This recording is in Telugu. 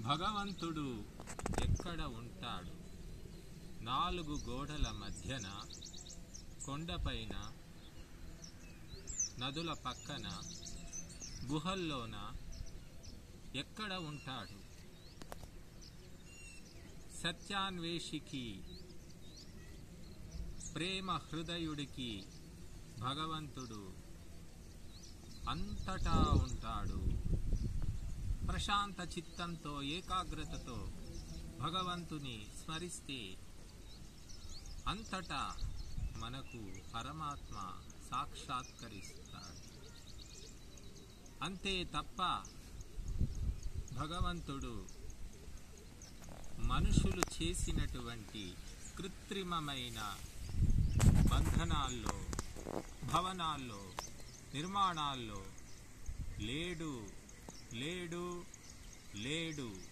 భగవంతుడు ఎక్కడ ఉంటాడు నాలుగు గోడల మధ్యన కొండపైన నదుల పక్కన గుహల్లోన ఎక్కడ ఉంటాడు సత్యాన్వేషికి ప్రేమ హృదయుడికి భగవంతుడు అంతటా ఉంటాడు ప్రశాంత చిత్తంతో ఏకాగ్రతతో భగవంతుని స్మరిస్తే అంతటా మనకు పరమాత్మ సాక్షాత్కరిస్తాడు అంతే తప్ప భగవంతుడు మనుషులు చేసినటువంటి కృత్రిమమైన బంధనాల్లో భవనాల్లో నిర్మాణాల్లో లేడు లేడు లేడు